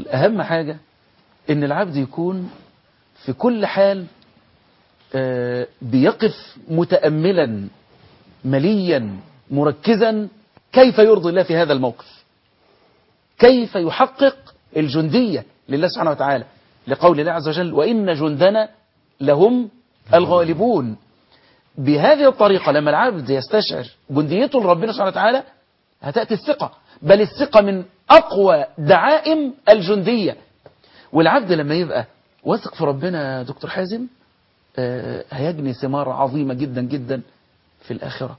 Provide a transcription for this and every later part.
الأهم حاجة إن العبد يكون في كل حال آه، بيقف متأملا مليا مركزا كيف يرضي الله في هذا الموقف كيف يحقق الجندية لله سبحانه وتعالى لقول الله عز وجل وإن جندنا لهم الغالبون بهذه الطريقة لما العبد يستشعر جنديته لربنا سبحانه وتعالى هتأتي الثقة بل الثقة من أقوى دعائم الجندية والعبد لما يبقى واثق في ربنا يا دكتور حازم آه، هيجني ثمار عظيمة جدا جدا في الآخرة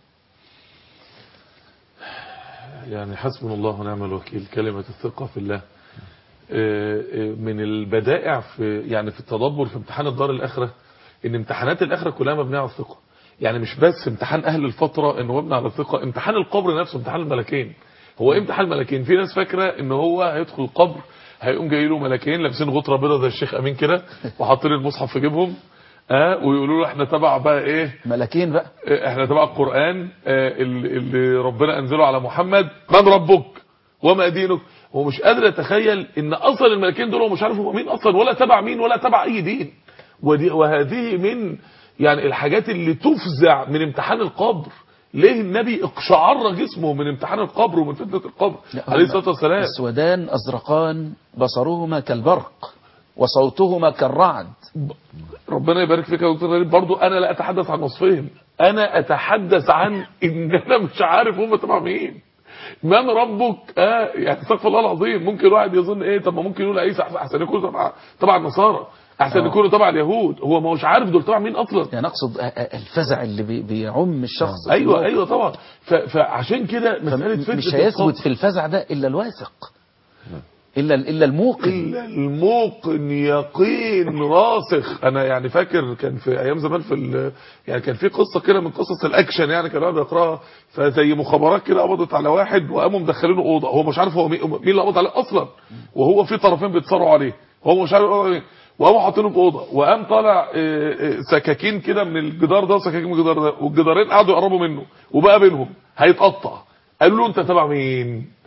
يعني حسبنا الله ونعم الوكيل كلمة الثقة في الله آه، آه، من البدائع في يعني في التدبر في امتحان الدار الآخرة ان امتحانات الآخرة كلها مبنية على الثقة يعني مش بس امتحان أهل الفترة انه مبني على الثقة امتحان القبر نفسه امتحان الملكين هو ايه امتحان الملكين في ناس فاكرة ان هو هيدخل القبر هيقوم جاي له ملكين لابسين غطرة بيضة زي الشيخ أمين كده وحاطين المصحف في جيبهم اه ويقولوا له احنا تبع بقى ايه ملكين بقى احنا تبع القرآن آه، اللي اللي ربنا انزله على محمد من ربك وما دينك هو مش قادر يتخيل ان اصلا الملكين دول هو مش عارف هو مين اصلا ولا تبع مين ولا تبع اي دين ودي وهذه من يعني الحاجات اللي تفزع من امتحان القبر ليه النبي اقشعر جسمه من امتحان القبر ومن فتنة القبر عليه الصلاة والسلام أسودان أزرقان بصرهما كالبرق وصوتهما كالرعد ربنا يبارك فيك يا دكتور غريب برضو انا لا اتحدث عن وصفهم انا اتحدث عن ان انا مش عارف هم تبع مين من ربك اه يعني استغفر الله العظيم ممكن واحد يظن ايه طب ما ممكن يقول عيسى أحسن- احسن يكونوا تبع تبع النصارى احسن آه. يكونوا تبع اليهود هو ما هوش عارف دول تبع مين اصلا يعني أقصد آه، آه، الفزع اللي بي- بيعم الشخص في ايوه الموقف. ايوه طبعا ف- فعشان كده مساله فتنه مش هيثبت القبر. في الفزع ده إلا الواثق إلا إلا الموقن إلا الموقن يقين راسخ انا يعني فاكر كان في ايام زمان في ال- يعني كان في قصه كده من قصص الاكشن يعني كان الواحد بيقراها فزي مخابرات كده قبضت على واحد وقاموا مدخلينه اوضه هو مش عارف هو مين مين اللي قبض عليه اصلا وهو في طرفين بيتصارعوا عليه هو مش عارف هو مين وقاموا حاطينه في اوضه وقام طالع آه، آه، سكاكين كده من الجدار ده وسكاكين من الجدار ده والجدارين قعدوا يقربوا منه وبقى بينهم هيتقطع قالوا له انت تبع مين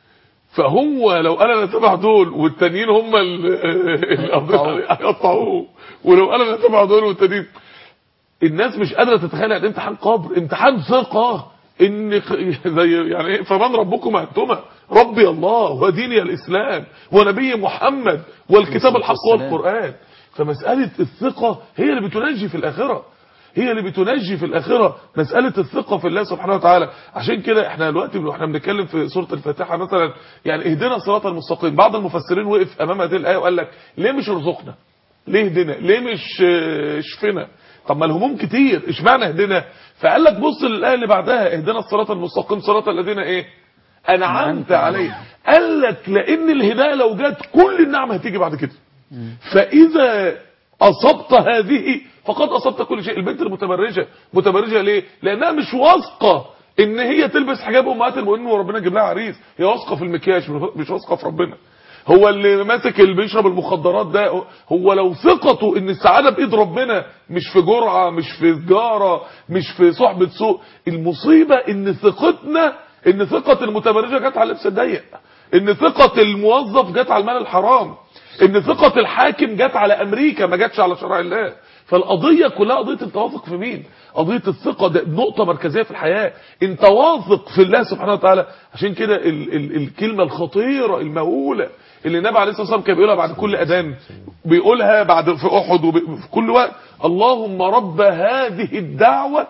فهو لو قال انا تبع دول والتانيين هم ال- اللي قبضت عليه هيقطعوه ولو قال انا تبع دول والتانيين الناس مش قادره تتخيل يعني امتحان قبر امتحان ثقه ان خ- زي يعني ايه فمن ربكم انتما ربي الله وديني الاسلام ونبي محمد والكتاب الحق والسلام. والقران فمساله الثقه هي اللي بتنجي في الاخره هي اللي بتنجي في الآخرة مسألة الثقة في الله سبحانه وتعالى عشان كده احنا دلوقتي واحنا بنتكلم في سورة الفاتحة مثلا يعني اهدنا الصراط المستقيم بعض المفسرين وقف امام هذه الآية وقال لك ليه مش ارزقنا ليه اهدنا ليه مش اه، اشفنا طب ما الهموم كتير اشمعنى اهدنا فقال لك بص للآية اللي بعدها اهدنا الصراط المستقيم صراط الذين ايه انعمت عليه قال لك لان الهدايه لو جت كل النعم هتيجي بعد كده فاذا اصبت هذه فقد اصبت كل شيء البنت المتبرجه متبرجه ليه لانها مش واثقه ان هي تلبس حجاب امهات المؤمنين وربنا يجيب لها عريس هي واثقه في المكياج مش واثقه في ربنا هو اللي ماسك اللي بيشرب المخدرات ده هو لو ثقته ان السعاده بايد ربنا مش في جرعه مش في سجاره مش في صحبه سوء المصيبه ان ثقتنا ان ثقه المتبرجه جت على اللبس الضيق ان ثقه الموظف جت على المال الحرام ان ثقة الحاكم جت على امريكا ما جاتش على شرع الله فالقضية كلها قضية انت واثق في مين قضية الثقة ده نقطة مركزية في الحياة انت واثق في الله سبحانه وتعالى عشان كده ال ال الكلمة الخطيرة المهولة اللي النبي عليه الصلاة والسلام كان بيقولها بعد كل اذان بيقولها بعد في احد وفي كل وقت اللهم رب هذه الدعوة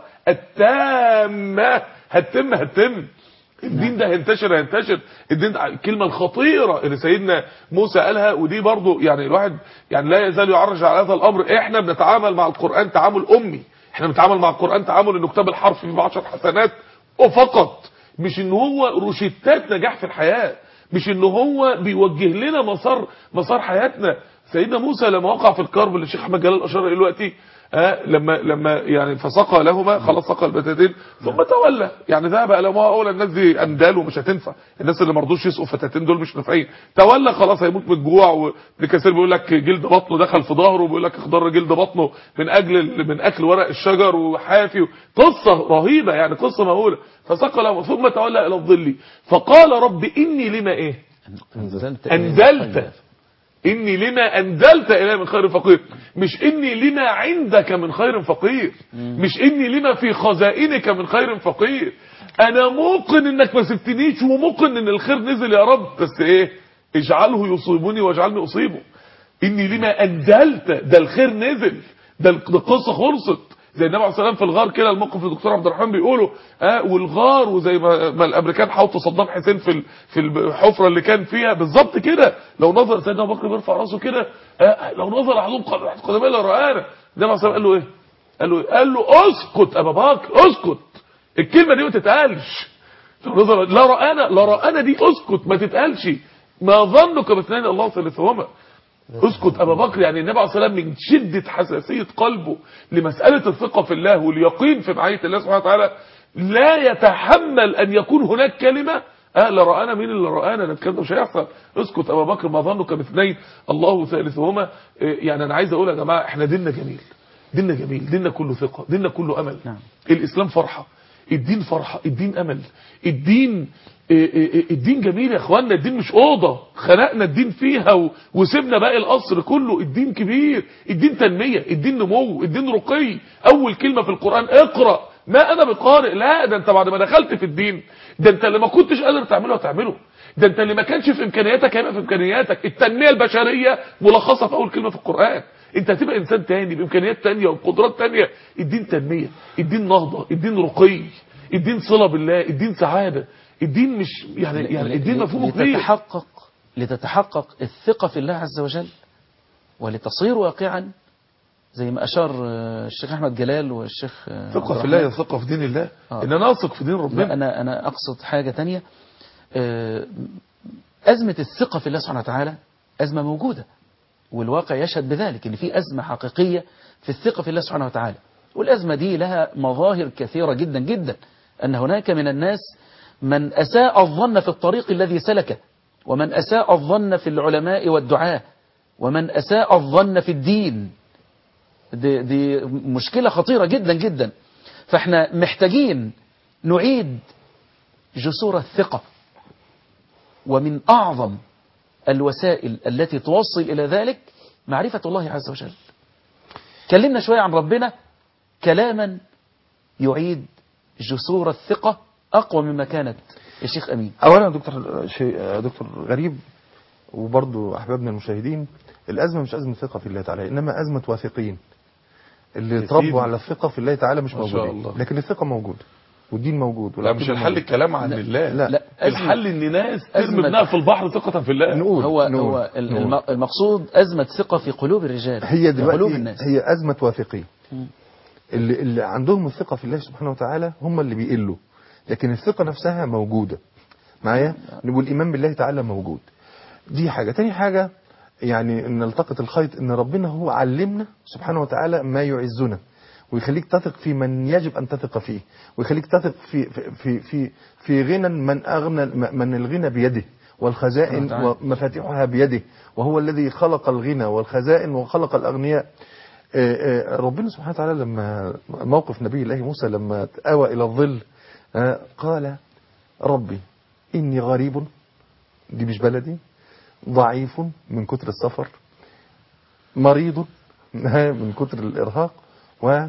التامة هتتم هتتم الدين ده هينتشر هينتشر الدين ده الكلمة الخطيرة اللي سيدنا موسى قالها ودي برضو يعني الواحد يعني لا يزال يعرج على هذا الأمر احنا بنتعامل مع القرآن تعامل أمي احنا بنتعامل مع القرآن تعامل انه كتاب الحرف فيه بعشر حسنات وفقط مش ان هو روشتات نجاح في الحياة مش ان هو بيوجه لنا مسار مسار حياتنا سيدنا موسى لما وقع في الكرب اللي الشيخ احمد جلال اشار اليه دلوقتي آه لما لما يعني فسقى لهما خلاص سقى البتاتين ثم تولى يعني ذهب الى ما اولى الناس دي اندال ومش هتنفع الناس اللي ما رضوش يسقوا فتاتين دول مش نافعين تولى خلاص هيموت من الجوع وابن كثير بيقول لك جلد بطنه دخل في ظهره وبيقول لك اخضر جلد بطنه من اجل من اكل ورق الشجر وحافي قصه رهيبه يعني قصه مهوله فسقى لهما ثم تولى الى الظل فقال رب اني لما ايه أنزلت انزلت اني لما انزلت الي من خير فقير مش اني لما عندك من خير فقير مش اني لما في خزائنك من خير فقير انا موقن انك ما سبتنيش وموقن ان الخير نزل يا رب بس ايه اجعله يصيبني واجعلني اصيبه اني لما انزلت ده الخير نزل ده القصه خلصت زي النبي عليه الصلاه والسلام في الغار كده الموقف اللي الدكتور عبد الرحمن بيقوله اه والغار وزي ما, ما الامريكان حاطوا صدام حسين في ال- في الحفره اللي كان فيها بالظبط كده لو نظر سيدنا ابو بكر بيرفع راسه كده اه لو نظر احدهم قدمي لرآنا النبي عليه الصلاه والسلام قال له ايه قال له إيه؟ قال له اسكت ابا بكر اسكت الكلمه دي ما تتقالش لو نظر لا رآنا لا رآنا دي اسكت ما تتقالش ما ظنك باثنين الله ثالثهما اسكت ابا بكر يعني النبي عليه الصلاه والسلام من شده حساسيه قلبه لمساله الثقه في الله واليقين في معيه الله سبحانه وتعالى لا يتحمل ان يكون هناك كلمه اه لا رانا مين اللي رانا ده الكلام ده مش هيحصل اسكت ابا بكر ما ظنك باثنين الله ثالثهما إيه، يعني انا عايز اقول يا جماعه احنا ديننا جميل ديننا جميل ديننا كله ثقه ديننا كله امل نعم. الاسلام فرحه الدين فرحه الدين امل الدين إيه إيه إيه الدين جميل يا اخوانا الدين مش اوضه خنقنا الدين فيها و- وسيبنا باقي القصر كله الدين كبير الدين تنميه الدين نمو الدين رقي اول كلمه في القران اقرا ما انا بقارئ لا ده انت بعد ما دخلت في الدين ده انت اللي ما كنتش قادر تعمله هتعمله ده انت اللي ما كانش في امكانياتك هيبقى في امكانياتك التنميه البشريه ملخصه في اول كلمه في القران انت هتبقى انسان تاني بامكانيات تانية وبقدرات تانية الدين تنميه الدين نهضه الدين رقي الدين صله بالله الدين سعاده الدين مش يعني يعني الدين مفهومه كبير لتتحقق لتتحقق الثقة في الله عز وجل ولتصير واقعا زي ما أشار آه، الشيخ أحمد جلال والشيخ آه، عبد ثقه في الرحمن. الله ثقه في دين الله آه. ان انا اثق في دين لا ربنا أنا أنا أقصد حاجة تانية آه، أزمة الثقة في الله سبحانه وتعالى أزمة موجودة والواقع يشهد بذلك إن في أزمة حقيقية في الثقة في الله سبحانه وتعالى والأزمة دي لها مظاهر كثيرة جدا جدا أن هناك من الناس من أساء الظن في الطريق الذي سلكه ومن أساء الظن في العلماء والدعاة ومن أساء الظن في الدين دي, دي مشكلة خطيرة جدا جدا فاحنا محتاجين نعيد جسور الثقة ومن أعظم الوسائل التي توصل إلى ذلك معرفة الله عز وجل كلمنا شوية عن ربنا كلاما يعيد جسور الثقة أقوى مما كانت يا شيخ أمين اولا يا دكتور شيء يا دكتور غريب وبرضو احبابنا المشاهدين الازمه مش ازمه ثقه في الله تعالى انما ازمه واثقين اللي يا اتربوا سيدي. على الثقه في الله تعالى مش ما شاء موجودين الله. لكن الثقه موجوده والدين موجود لا مش والعقيدة الحل موجودة. الكلام عن لا. الله لا. لا الحل ان ناس ترمي أزمة- ابنها في البحر ثقه في الله نقول هو نقول هو ال- نقول. الم- المقصود أزمة ثقة في قلوب الرجال هي في قلوب دلوقتي الناس هي ازمه واثقين مم. اللي, اللي عندهم الثقه في الله سبحانه وتعالى هم اللي بيقلوا لكن الثقه نفسها موجوده معايا والايمان بالله تعالى موجود دي حاجه تاني حاجه يعني ان نلتقط الخيط ان ربنا هو علمنا سبحانه وتعالى ما يعزنا ويخليك تثق في من يجب ان تثق فيه ويخليك تثق في في في في, في غنى من اغنى من الغنى بيده والخزائن سبحانه وتعالى. ومفاتيحها بيده وهو الذي خلق الغنى والخزائن وخلق الاغنياء آه، آه، ربنا سبحانه وتعالى لما موقف نبي الله موسى لما آوى إلى الظل آه، قال ربي إني غريب دي مش بلدي ضعيف من كتر السفر مريض آه، من كتر الإرهاق و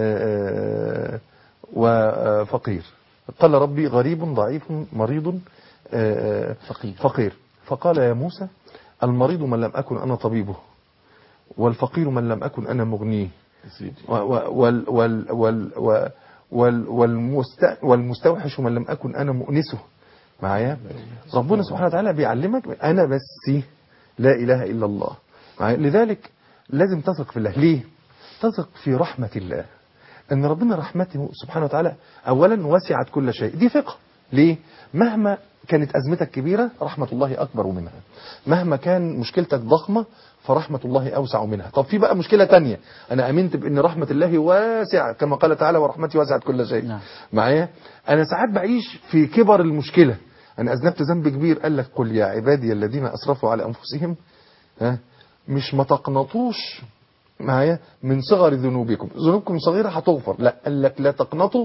آه، وفقير قال ربي غريب ضعيف مريض آه، فقير. فقير فقال يا موسى المريض من لم أكن أنا طبيبه والفقير من لم أكن أنا مغنيه يا سيدي و- و- وال وال وال و- وال والمست والمستوحش من لم أكن أنا مؤنسه معايا ربنا سبحانه وتعالى بيعلمك أنا بس لا إله إلا الله معايا لذلك لازم تثق في الله ليه تثق في رحمة الله أن ربنا رحمته سبحانه وتعالى أولا وسعت كل شيء دي ثقة ليه مهما كانت أزمتك كبيرة رحمة الله أكبر منها مهما كان مشكلتك ضخمة فرحمة الله أوسع منها طب في بقى مشكلة تانية أنا أمنت بأن رحمة الله واسعة كما قال تعالى ورحمتي وسعت كل شيء نعم. معايا أنا ساعات بعيش في كبر المشكلة أنا أذنبت ذنب كبير قال لك قل يا عبادي الذين أسرفوا على أنفسهم ها مش ما تقنطوش معايا من صغر ذنوبكم ذنوبكم صغيرة هتغفر لا قال لك لا تقنطوا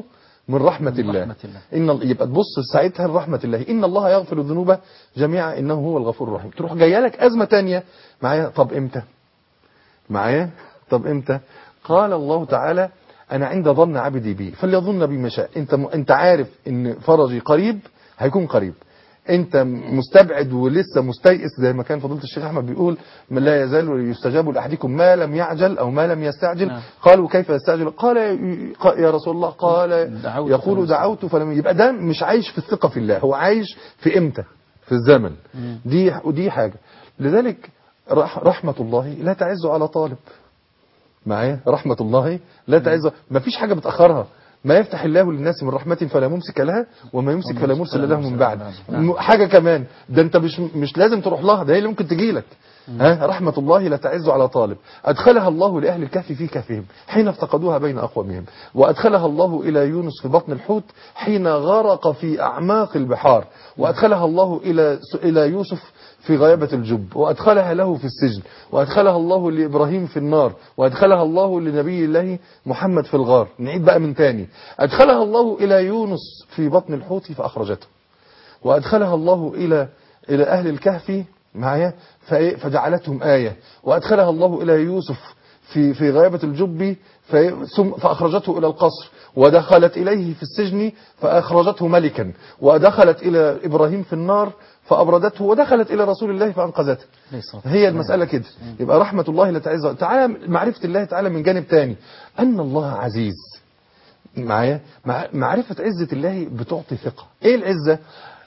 من رحمة من الله رحمة الله. إن ال- يبقى تبص ساعتها لرحمة الله إن الله يغفر الذنوب جميعا إنه هو الغفور الرحيم تروح جايه لك أزمة تانية معايا طب إمتى معايا طب إمتى قال الله تعالى أنا عند ظن عبدي بي فليظن بي ما شاء أنت م... أنت عارف إن فرجي قريب هيكون قريب انت مستبعد ولسه مستيئس زي ما كان فضيله الشيخ احمد بيقول من لا يزال يستجاب لاحدكم ما لم يعجل او ما لم يستعجل نعم. قالوا كيف يستعجل قال يا رسول الله قال دعوت يقول فلم دعوت فلم يبقى ده مش عايش في الثقه في الله هو عايش في امتى في الزمن دي ودي حاجه لذلك رح رحمه الله لا تعز على طالب معايا رحمة الله لا تعز ما فيش حاجة بتأخرها ما يفتح الله للناس من رحمة فلا ممسك لها وما يمسك فلا مرسل له من بعد نعم. م- حاجة كمان ده انت مش مش لازم تروح لها ده هي اللي ممكن تجي لك ها رحمة الله لا تعز على طالب أدخلها الله لأهل الكهف في كهفهم حين افتقدوها بين أقوامهم وأدخلها الله إلى يونس في بطن الحوت حين غرق في أعماق البحار وأدخلها الله إلى إلى يوسف في غيابة الجب وأدخلها له في السجن وأدخلها الله لإبراهيم في النار وأدخلها الله لنبي الله محمد في الغار نعيد بقى من تاني أدخلها الله إلى يونس في بطن الحوت فأخرجته وأدخلها الله إلى إلى أهل الكهف معايا فإيه؟ فجعلتهم آية وأدخلها الله إلى يوسف في في غيابة الجب في- ثم فأخرجته إلى القصر ودخلت إليه في السجن فأخرجته ملكا ودخلت إلى إبراهيم في النار فأبردته ودخلت إلى رسول الله فأنقذته ليس هي المسألة كده يبقى رحمة الله لا تعز تعالى معرفة الله تعالى من جانب تاني أن الله عزيز معايا مع- معرفة عزة الله بتعطي ثقة ايه العزة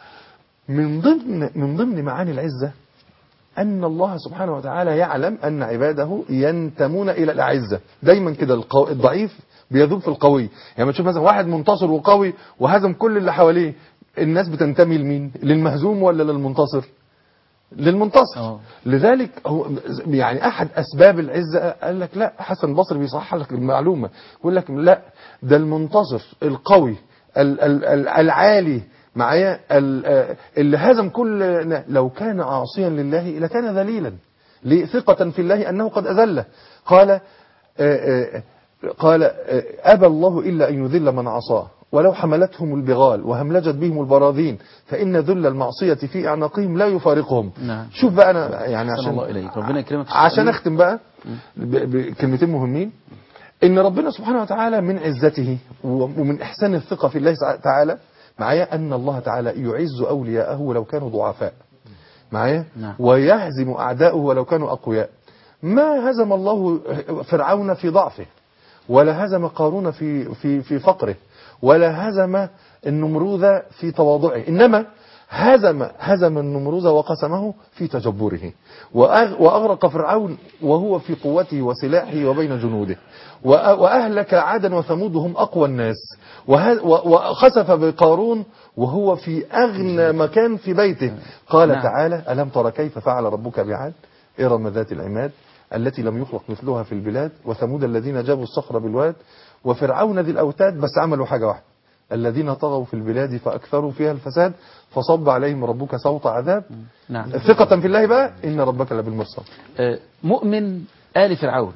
من ضمن من ضمن معاني العزة أن الله سبحانه وتعالى يعلم أن عباده ينتمون إلى الأعزة دايما كده القو... الضعيف بيذوب في القوي يعني ما تشوف مثلا واحد منتصر وقوي وهزم كل اللي حواليه الناس بتنتمي لمين للمهزوم ولا للمنتصر للمنتصر آه. لذلك هو يعني احد اسباب العزه قال لك لا حسن البصري بيصحح لك المعلومه يقول لك لا ده المنتصر القوي ال- ال- ال- العالي معايا ال- آه، اللي هزم كل لو كان عاصيا لله لكان ذليلا ليه؟ ثقة في الله أنه قد أذله قال آه، آه، قال آه، أبى الله إلا أن يذل من عصاه ولو حملتهم البغال وهملجت بهم البراذين فإن ذل المعصية في أعناقهم لا يفارقهم نعم. شوف بقى أنا يعني أحسن عشان الله إليك ربنا يكرمك في عشان السؤال. أختم بقى ب- بكلمتين مهمين إن ربنا سبحانه وتعالى من عزته ومن إحسان الثقة في الله تعالى معايا أن الله تعالى يعز أولياءه ولو كانوا ضعفاء معايا نعم. ويهزم أعداءه ولو كانوا أقوياء ما هزم الله فرعون في ضعفه ولا هزم قارون في في في فقره ولا هزم النمروذ في تواضعه انما هزم هزم النمروذ وقسمه في تجبره وأغ- واغرق فرعون وهو في قوته وسلاحه وبين جنوده وأ- واهلك عادا وثمود هم اقوى الناس وه- و- وخسف بقارون وهو في اغنى مكان في بيته قال نعم. تعالى الم تر كيف فعل ربك بعاد ارم ذات العماد التي لم يخلق مثلها في البلاد وثمود الذين جابوا الصخر بالواد وفرعون ذي الأوتاد بس عملوا حاجة واحدة الذين طغوا في البلاد فأكثروا فيها الفساد فصب عليهم ربك صوت عذاب نعم ثقة في الله بقى إن ربك لبالمرصاد آه، مؤمن آل فرعون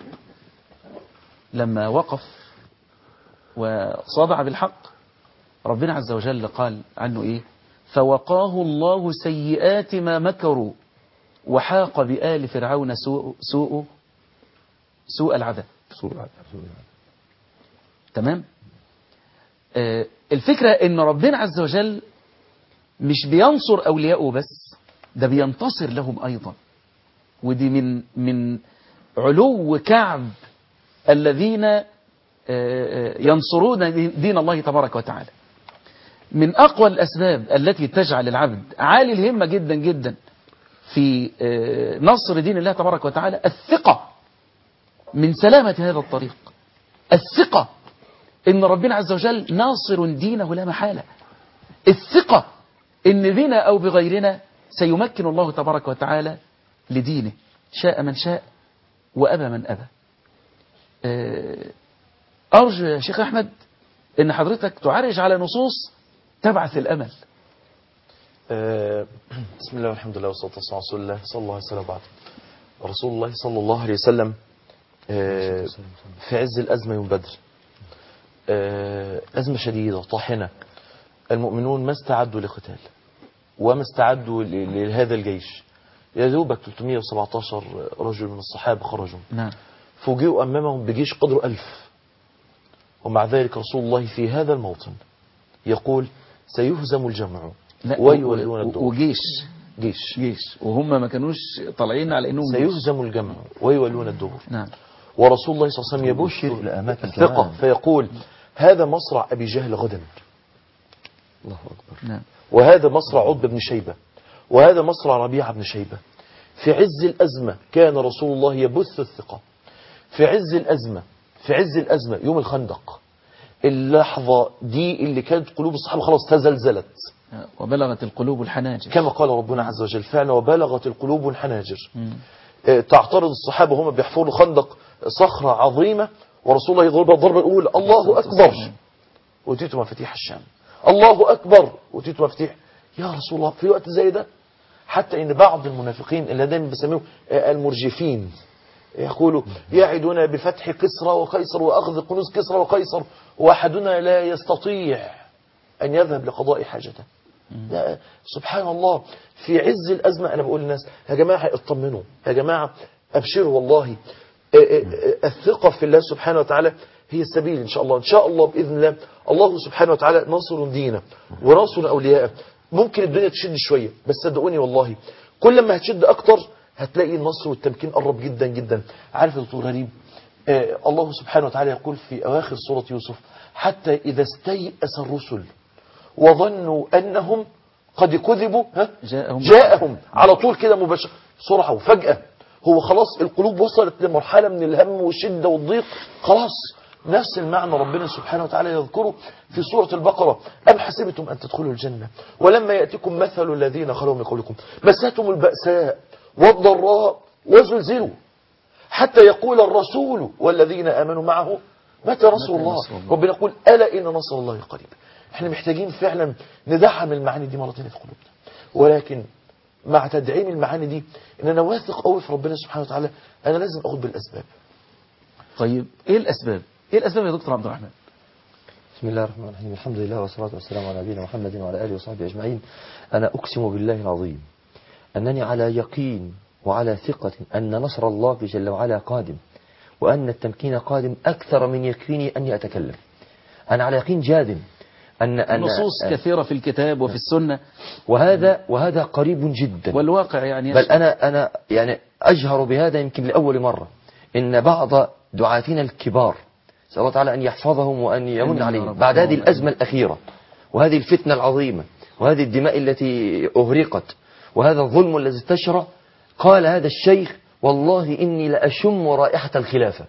لما وقف وصدع بالحق ربنا عز وجل قال عنه إيه فوقاه الله سيئات ما مكروا وحاق بآل فرعون سوء سوء سوء العذاب سوء العذاب سوء العذاب. تمام آه، الفكرة ان ربنا عز وجل مش بينصر اولياءه بس ده بينتصر لهم ايضا ودي من من علو كعب الذين آه، آه، ينصرون دين الله تبارك وتعالى من اقوى الاسباب التي تجعل العبد عالي الهمة جدا جدا في آه، نصر دين الله تبارك وتعالى الثقة من سلامة هذا الطريق الثقة ان ربنا عز وجل ناصر دينه لا محالة الثقة ان بنا او بغيرنا سيمكن الله تبارك وتعالى لدينه شاء من شاء وأبى من أبى آه، أرجو يا شيخ أحمد ان حضرتك تعرج على نصوص تبعث الأمل آه، بسم الله والحمد لله والصلاة والسلام على رسول الله صلى الله عليه وسلم بعد رسول الله صلى الله عليه وسلم آه، في عز الأزمة يوم بدر آه، أزمة شديدة طاحنة المؤمنون ما استعدوا لقتال وما استعدوا ل- لهذا الجيش يا دوبك 317 رجل من الصحابة خرجوا نعم فوجئوا أمامهم بجيش قدره ألف ومع ذلك رسول الله في هذا الموطن يقول سيهزم الجمع لا ويولون و- الدور وجيش جيش جيش وهم ما كانوش طالعين على انهم جيش. سيهزم الجمع ويولون الدبر نعم ورسول الله صلى الله عليه وسلم يشير يبث إلى أماكن الثقة كمان. فيقول هذا مصرع أبي جهل غدا الله أكبر نعم وهذا مصرع عتبة بن شيبة وهذا مصرع ربيعة بن شيبة في عز الأزمة كان رسول الله يبث الثقة في عز الأزمة في عز الأزمة يوم الخندق اللحظة دي اللي كانت قلوب الصحابة خلاص تزلزلت وبلغت القلوب الحناجر كما قال ربنا عز وجل فعلا وبلغت القلوب الحناجر مم. آه، تعترض الصحابة هم بيحفروا خندق صخرة عظيمة ورسول الله يضربها الضربة الأولى الله أكبر أوتيت مفاتيح الشام الله أكبر أوتيت مفاتيح يا رسول الله في وقت زي ده حتى إن بعض المنافقين اللي دايما بيسميهم آه، المرجفين يقولوا يعدنا بفتح كسرى وقيصر وأخذ كنوز كسرى وقيصر وأحدنا لا يستطيع أن يذهب لقضاء حاجته لا سبحان الله في عز الأزمة أنا بقول للناس يا جماعة اطمنوا يا جماعة أبشروا والله آه، آه، آه، الثقة في الله سبحانه وتعالى هي السبيل إن شاء الله إن شاء الله بإذن الله الله سبحانه وتعالى ناصر دينه وناصر أولياءه ممكن الدنيا تشد شوية بس صدقوني والله كل ما هتشد أكتر هتلاقي النصر والتمكين قرب جدا جدا عارف يا دكتور غريب آه، الله سبحانه وتعالى يقول في أواخر سورة يوسف حتى إذا استيأس الرسل وظنوا أنهم قد كذبوا ها؟ جاءهم جاءهم على طول كده مباشرة بسرعة وفجأة هو خلاص القلوب وصلت لمرحلة من الهم والشدة والضيق خلاص نفس المعنى ربنا سبحانه وتعالى يذكره في سورة البقرة أم حسبتم أن تدخلوا الجنة ولما يأتكم مثل الذين خلوا من قبلكم مستهم البأساء والضراء وزلزلوا حتى يقول الرسول والذين آمنوا معه متى نصر الله نصر الله؟ ربنا يقول ألا إن نصر الله قريب احنا محتاجين فعلا ندعم المعاني دي مرة تانية في قلوبنا ولكن مع تدعيم المعاني دي ان انا واثق قوي في ربنا سبحانه وتعالى انا لازم اخد بالاسباب طيب ايه الاسباب ايه الاسباب يا دكتور عبد الرحمن بسم الله الرحمن الرحيم الحمد لله والصلاة والسلام على نبينا محمد وعلى آله وصحبه أجمعين أنا أقسم بالله العظيم أنني على يقين وعلى ثقة أن نصر الله جل وعلا قادم وأن التمكين قادم أكثر من يكفيني أني أتكلم أنا على يقين جادم أن أن نصوص كثيرة في الكتاب وفي السنة وهذا وهذا قريب جدا والواقع يعني بل يشهد. أنا أنا يعني أجهر بهذا يمكن لأول مرة إن بعض دعاتنا الكبار نسأل الله تعالى أن يحفظهم وأن يمن آمين يا عليهم رب. بعد هذه اللهم الأزمة الأخيرة وهذه الفتنة العظيمة وهذه الدماء التي أهرقت وهذا الظلم الذي استشرى قال هذا الشيخ والله إني لأشم رائحة الخلافة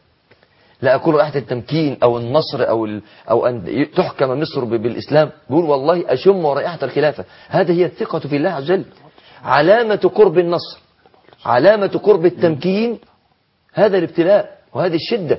لا أقول رائحة التمكين أو النصر أو ال أو أن تحكم مصر ب- بالإسلام بيقول والله أشم رائحة الخلافة هذه هي الثقة في الله عز وجل علامة قرب النصر علامة قرب التمكين هذا الابتلاء وهذه الشدة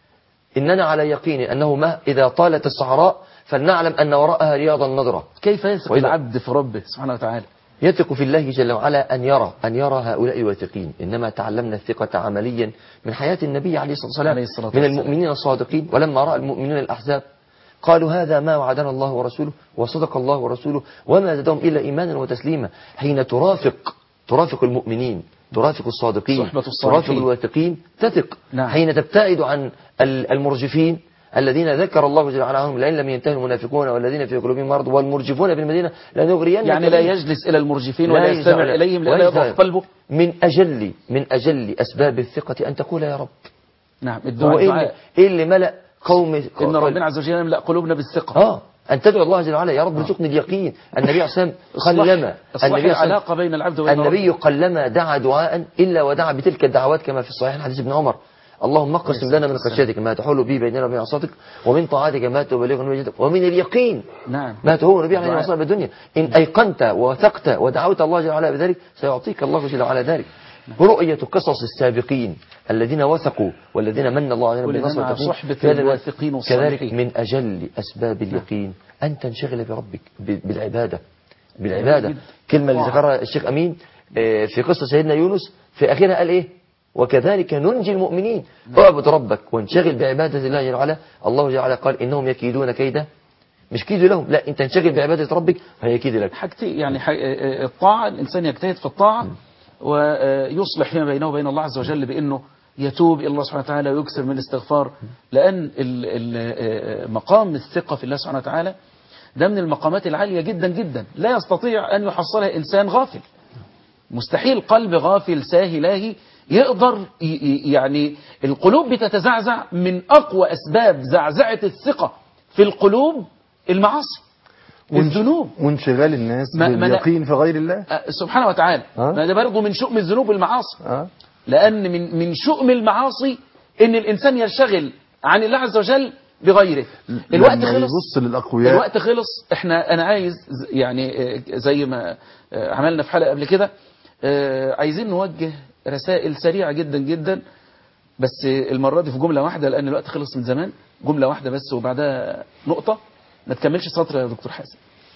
إننا على يقين أنه ما إذا طالت الصحراء فلنعلم أن وراءها رياضا نضرة كيف يثق وإذا- العبد في ربه سبحانه وتعالى يثق في الله جل وعلا أن يرى أن يرى هؤلاء واثقين إنما تعلمنا الثقة عمليا من حياة النبي عليه الصلاة والسلام عليه الصلاة من والسلام. المؤمنين الصادقين ولما رأى المؤمنون الأحزاب قالوا هذا ما وعدنا الله ورسوله وصدق الله ورسوله وما زادهم إلا إيمانا وتسليما حين ترافق ترافق المؤمنين ترافق الصادقين صحبة الصالحين. ترافق الواثقين تثق نعم. حين تبتعد عن ال- المرجفين الذين ذكر الله جل وعلا عنهم لئن لم ينتهي المنافقون والذين في قلوبهم مرض والمرجفون في المدينة لنغرينك يعني لا بهم. يجلس إلى المرجفين لا ولا يجلس يستمع على- إليهم ولا لأن يضعف يجلس. قلبه من أجل من أجل أسباب الثقة أن تقول يا رب نعم هو الدعاء إيه اللي, الدعاء. إيه اللي ملأ قوم إن ربنا عز وجل يملأ قلوبنا بالثقة آه أن تدعو الله جل وعلا يا رب ارزقني اليقين النبي عليه الصلاة والسلام إصلاح- قلما إصلاح النبي عليه الصلاة العلاقة بين العبد وبين النبي ربه. قلما دعا دعاء إلا ودعا بتلك الدعوات كما في الصحيح حديث ابن عمر اللهم اقسم لنا من خشيتك ما تحول به بيننا وبين عصاتك ومن طاعتك ما تبلغنا من وجهتك ومن اليقين نعم ما تهون به علينا دعاء. مصائب الدنيا إن أيقنت ووثقت ودعوت الله جل وعلا بذلك سيعطيك الله جل وعلا ذلك رؤية قصص السابقين الذين وثقوا والذين من الله عليهم ولنا بالنصر مع والتوفيق. صحبة كذلك- الواثقين والصالحين. كذلك من أجل أسباب اليقين أن تنشغل بربك ب- بالعبادة بالعبادة جدا. كلمة اللي طاعة. ذكرها الشيخ أمين آه، في قصة سيدنا يونس في آخرها قال إيه وكذلك ننجي المؤمنين اعبد ربك وانشغل بعبادة الله جل وعلا الله جل وعلا قال إنهم يكيدون كيدا مش كيدوا لهم لا انت انشغل بعبادة ربك فيكيد لك حاجتين يعني ح- الطاعة الإنسان يجتهد في الطاعة ويصلح فيما بينه وبين الله عز وجل بأنه يتوب إلى الله سبحانه وتعالى ويكثر من الاستغفار لأن ال- ال- مقام الثقة في الله سبحانه وتعالى ده من المقامات العالية جدا جدا لا يستطيع أن يحصلها إنسان غافل مستحيل قلب غافل ساهي لاهي يقدر ي- ي- يعني القلوب بتتزعزع من أقوى أسباب زعزعة الثقة في القلوب المعاصي والذنوب وانشغال الناس ما- ما أنا- باليقين في غير الله أه، سبحانه وتعالى ها؟ ما ده برضه من شؤم الذنوب والمعاصي اه لأن من من شؤم المعاصي إن الإنسان ينشغل عن الله عز وجل بغيره الوقت لما خلص يبص للاقوياء الوقت خلص احنا انا عايز ز- يعني آه، زي ما آه، عملنا في حلقة قبل كده آه، عايزين نوجه رسائل سريعة جدا جدا بس المرة دي في جملة واحدة لأن الوقت خلص من زمان جملة واحدة بس وبعدها نقطة ما تكملش سطر يا دكتور حازم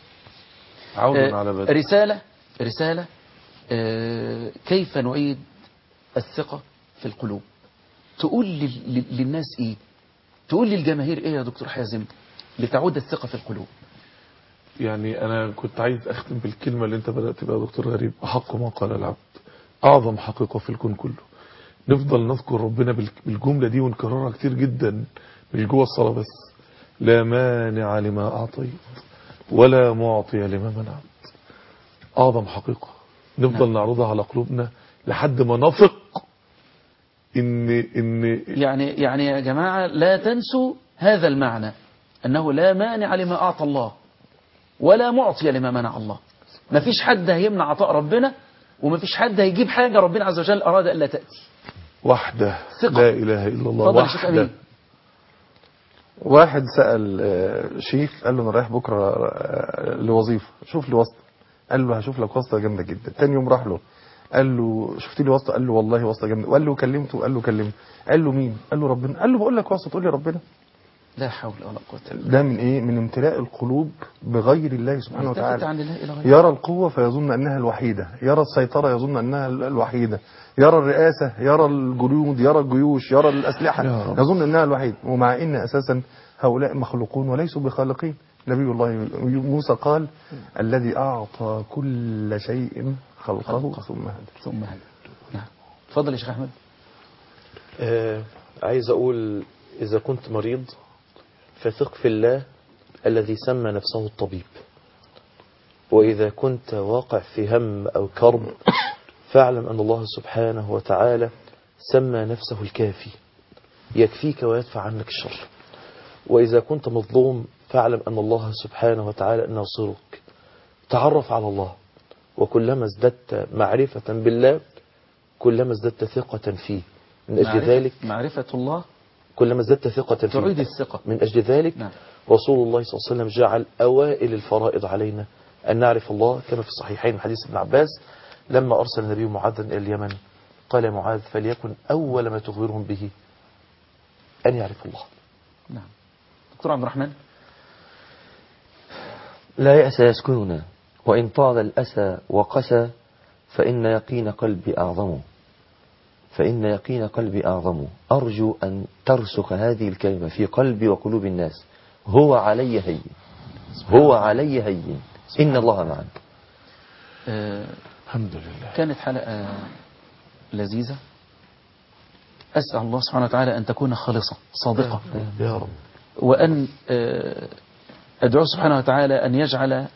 عودا آه، على بدء رسالة رسالة آه، كيف نعيد الثقة في القلوب تقول لل- لل- للناس ايه تقول للجماهير ايه يا دكتور حازم لتعود الثقة في القلوب يعني انا كنت عايز اختم بالكلمه اللي انت بدات بها يا دكتور غريب احق ما قال العبد اعظم حقيقه في الكون كله نفضل نذكر ربنا بال- بالجمله دي ونكررها كتير جدا مش جوه الصلاه بس لا مانع لما اعطيت ولا معطي لما منعت اعظم حقيقه نفضل نعرضها على قلوبنا لحد ما نثق ان ان يعني يعني يا جماعة لا تنسوا هذا المعنى أنه لا مانع لما أعطى الله ولا معطي لما منع الله ما فيش حد هيمنع عطاء ربنا وما فيش حد هيجيب حاجة ربنا عز وجل أراد ألا تأتي وحده ثقة. لا اله الا الله اتفضل يا شيخ وحده أمين واحد سأل آه، شيخ قال له انا رايح بكره آه، لوظيفه شوف لي واسطه قال له هشوف لك واسطه جامده جدا تاني يوم راح له قال له شفت لي واسطه قال له والله واسطه جامده وقال له كلمته قال له كلمه قال له مين قال له ربنا قال له بقول لك واسطه تقول لي ربنا لا حول ولا قوة إلا ده من ايه من امتلاء القلوب بغير الله سبحانه بالله التفت وتعالى عن الله إلى غيره يرى القوة فيظن أنها الوحيدة يرى السيطرة يظن أنها ال- الوحيدة يرى الرئاسة يرى الجنود يرى الجيوش يرى الأسلحة يا رب. يظن أنها الوحيدة ومع أن أساسا هؤلاء مخلوقون وليسوا بخالقين نبي الله موسى قال الذي أعطى كل شيء خلقه ثم هدى ثم هذا نعم اتفضل يا شيخ أحمد آه عايز أقول إذا كنت مريض فثق في الله الذي سمى نفسه الطبيب وإذا كنت واقع في هم أو كرب فاعلم أن الله سبحانه وتعالى سمى نفسه الكافي يكفيك ويدفع عنك الشر وإذا كنت مظلوم فاعلم أن الله سبحانه وتعالى ناصرك تعرف على الله وكلما ازددت معرفة بالله كلما ازددت ثقة فيه من أجل معرفة- ذلك معرفة الله كلما ازددت ثقة فيه تعيد الثقة من أجل ذلك نعم. رسول الله صلى الله عليه وسلم جعل أوائل الفرائض علينا أن نعرف الله كما في الصحيحين من حديث ابن عباس لما أرسل النبي معاذا إلى اليمن قال يا معاذ فليكن أول ما تخبرهم به أن يعرف الله نعم دكتور عبد الرحمن لا يأس يسكننا وإن طال الأسى وقسى فإن يقين قلبي أعظم فإن يقين قلبي أعظم أرجو أن ترسخ هذه الكلمة في قلبي وقلوب الناس هو علي هين هو علي هين إن الله معك آه الحمد لله كانت حلقة لذيذة أسأل الله سبحانه وتعالى أن تكون خالصة صادقة يا رب وأن آه، أدعو سبحانه وتعالى أن يجعل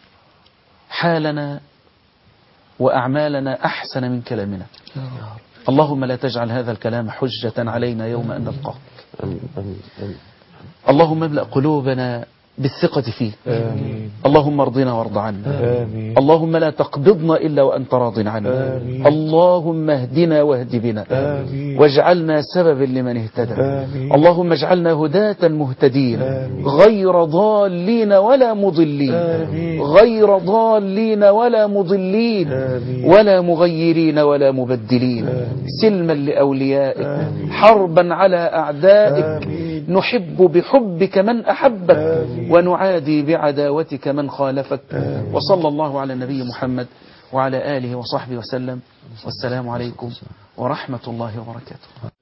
حالنا وأعمالنا أحسن من كلامنا اللهم لا تجعل هذا الكلام حجة علينا يوم أن نلقاك أمين أمين أمين اللهم املأ قلوبنا بالثقة فيه آمين اللهم ارضنا وارض عنا آمين اللهم لا تقبضنا إلا وأنت راض عنا آمين. اللهم اهدنا واهد بنا آمين واجعلنا سببا لمن اهتدى آمين. اللهم اجعلنا هداة مهتدين غير ضالين ولا مضلين آمين. غير ضالين ولا مضلين آمين. ولا مغيرين ولا مبدلين سلما لأوليائك حربا على أعدائك نحب بحبك من أحبك ونعادي بعداوتك من خالفك وصلى الله على النبي محمد وعلى آله وصحبه وسلم والسلام عليكم ورحمة الله وبركاته